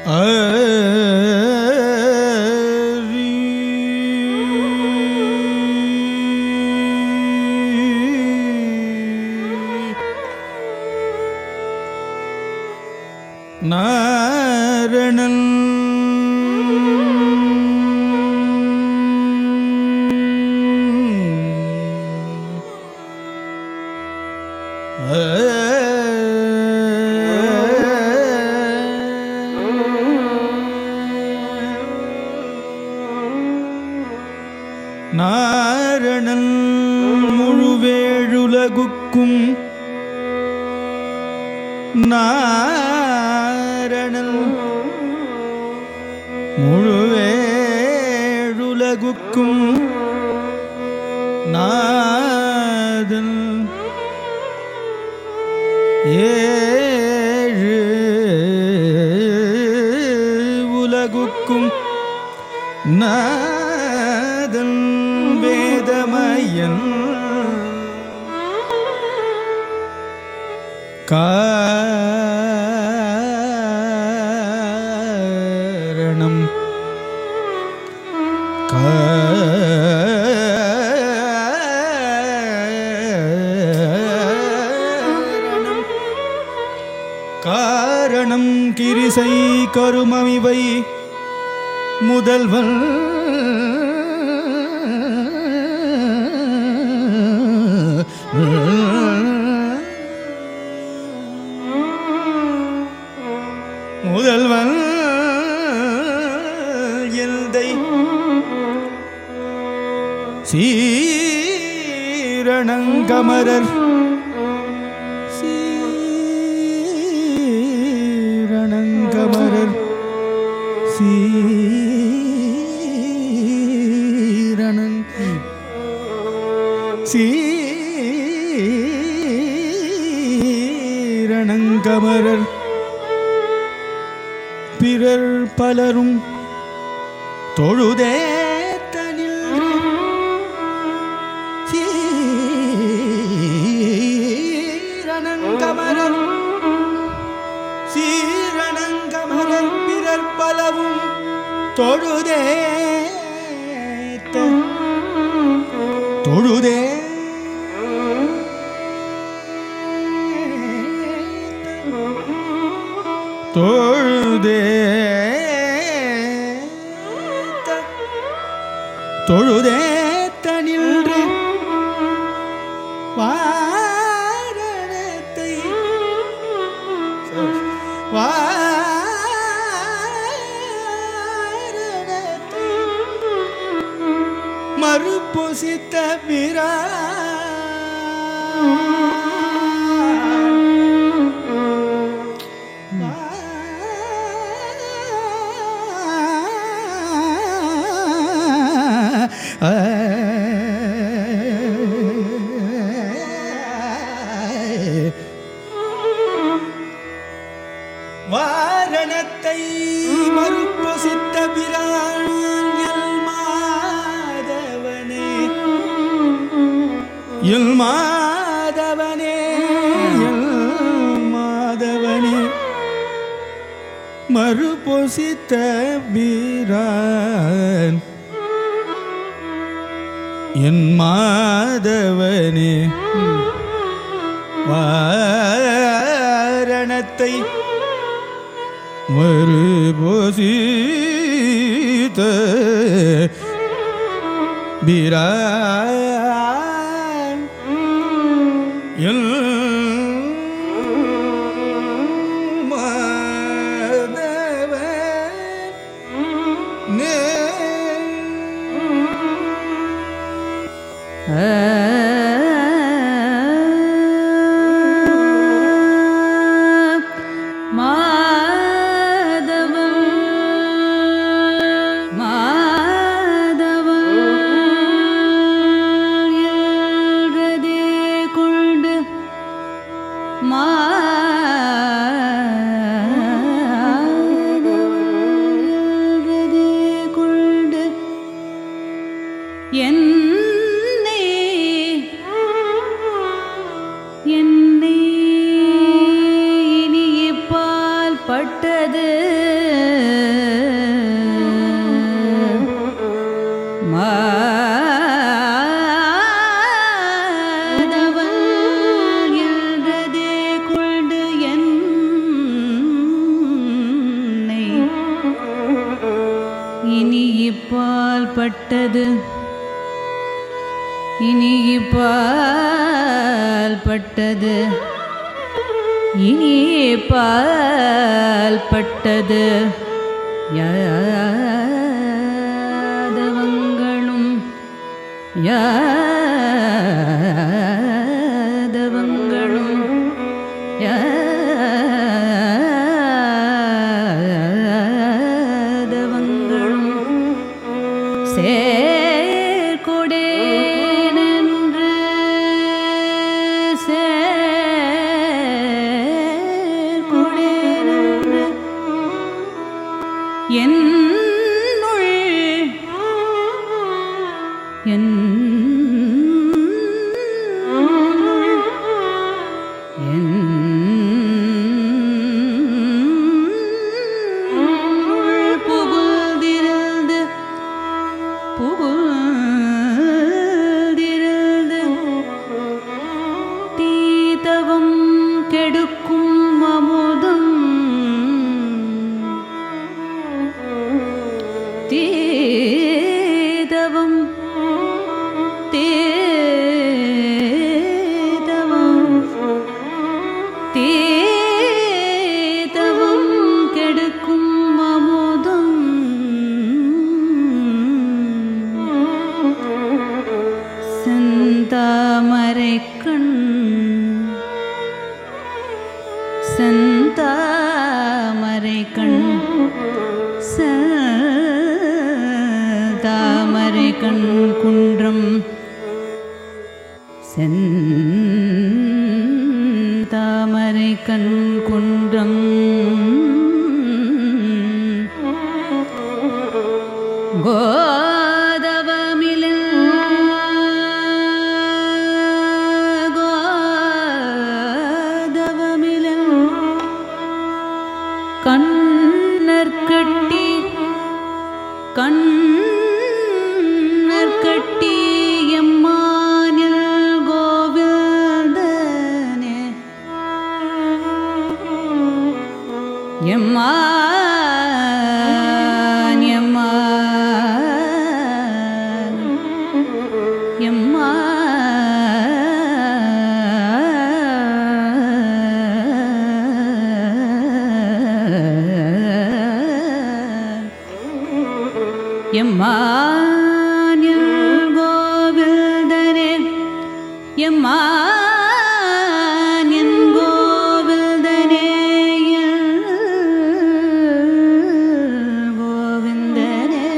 நாரணன் நாரணன் முழுவேழுலகுக்கும் நாரணன் முழுவேழுலகுக்கும் நாதன் ஏழு உலகுக்கும் நாதன் வேதமயன் காரணம் காரணம் காரணம் கிரிசை கருமமிவை முதல்வன் முதல்வன் எந்தை சீரணங்கமரர் சீரணங்கமரர் சீரணங் சீரணங்கமரர் பிறர் பலரும் தொழுதே தனில் சீரணங்கமரர் சீரணங்கமரர் பிறர் பலவும் தொழுதே தொழுதே தொழுதே தொழுதே தனின்று வாரணத்தை வாரணத்தை மறுபொசித்த விரா வாரணத்தை மறுப்பொசித்த பிரான் மாதவனே இல் மாதவனே இல் மாதவனே மறுபொசித்த வீரான் என் மாதவனே வாரணத்தை மறுபொசித்த வீரான் என் மாதவன் நே மாதவம் மாதவம் எழுறதே கொண்டு மாதவம் எழுறதே கொண்டு என்னை என்னை இனி இப்பால் பட்டது பட்டது இனி பால் பட்டது இனி பால் பட்டது யாதவங்களும் யாதவங்களும் யாதவங்களும் சேர்கொடேனென்று சேர்கொடேனென்று என்னுள் என் என் புகுதிருந்து புகுதிருந்து தீதவம் கெடுக்கும் அமுதம் தீதவம் தீதவம் தீதவம் கெடுக்கும் அமுதம் செந்தாமரை கண் செந்தாமரை கண் தாமரை கண் குன்றம் செந்தாமரை கண் குன்றம் கோதவமிலில் கோதவமிலில் கண்ணற்கட்டி கண்ணற்கட்டி எம்மானில் கோவிந்தனே எம்மான் எம்மான் எம்மான் எம்மானில் கோவிந்தனே எம்மான் என் கோவிந்தனே என் கோவிந்தனே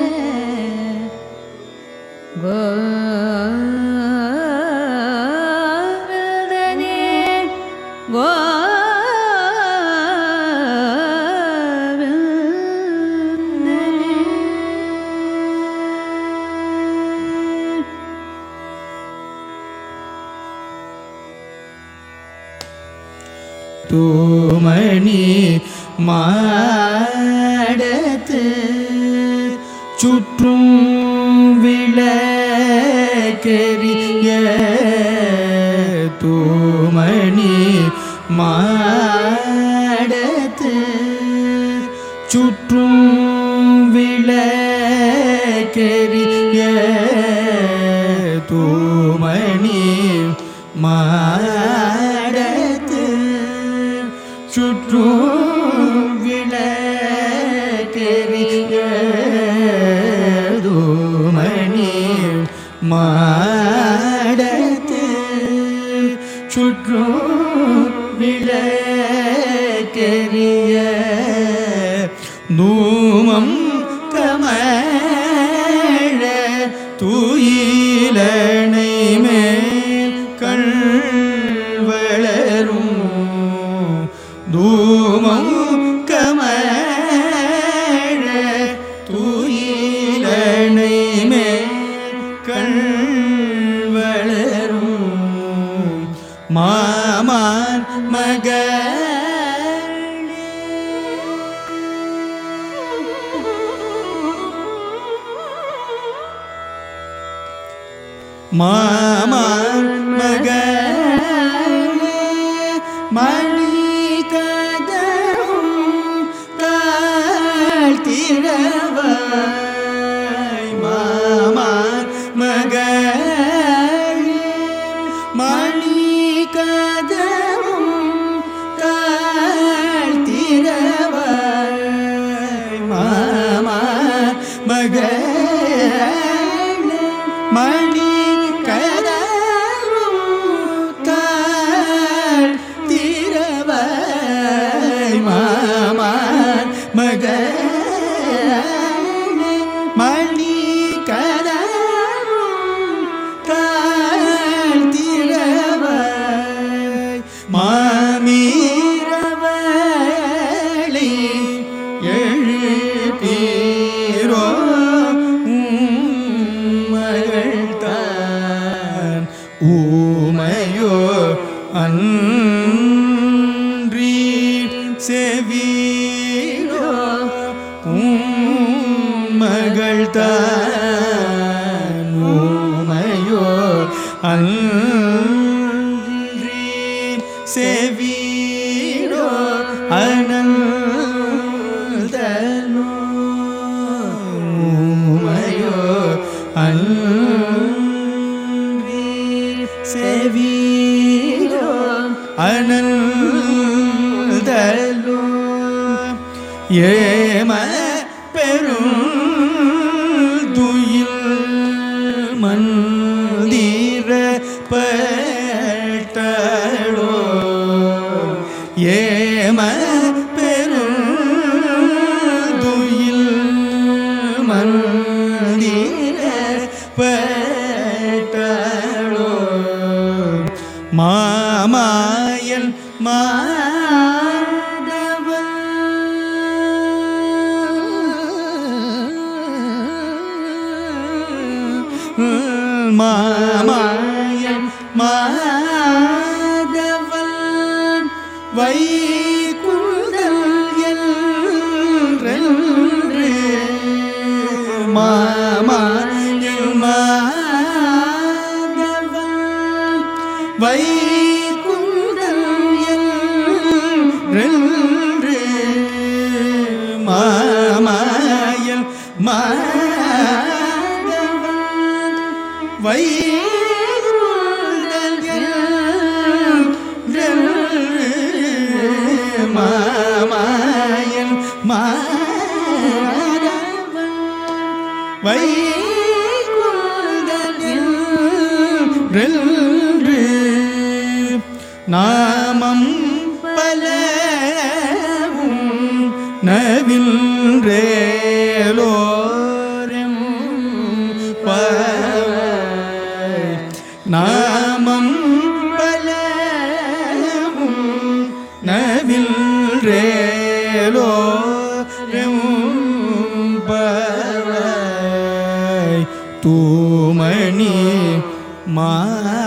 கோவிந்தனே கோவிந்தனே தூமணி மாடத்து சுற்றும் விளக்கெரிய தூமணி மாடத்து சுற்றும் விளக்கெரிய தூமணி மாடத்து சுற்றும் விளக்கெரிய தூமணி மாடத்து சுற்றும் விளக்கெரிய நூமம் கமழ தூயிலனை மேல் கண் வளரும் தூமம் கமழ தூயிலனை மேல் கண் வளரும் மாமான் மகளே மாமான் மகளே மணி கதவும் தாழ்த்திரவாய் மா செவீரோ மகள் தானுமையோ அன்றி செவீரோ அனந்தனோ உமையோ அன்றி செவீரோ அனந்தலோ ஏம பெரும் துயில் மந்திர பட்டளோ ஏம பெரும் துயில் மந்திர பட்டளோ மாமாயன் மாதவன் மாமாயன் மாதவன் வைகுந்தல் என்றென்று மாமாயன் மாதவன் வைகுந்தல் என்றென்று மாமாயல் மாதவன் வைகுந்தல் என்றென்று மாமாயல் மாதவன் வைகுந்தல் என்றென்று நாமம் பலவும் நவின்றேலோரம் பாய் நாமம் பலவும் நவின்றேலோரம் பாய் தூமணி மா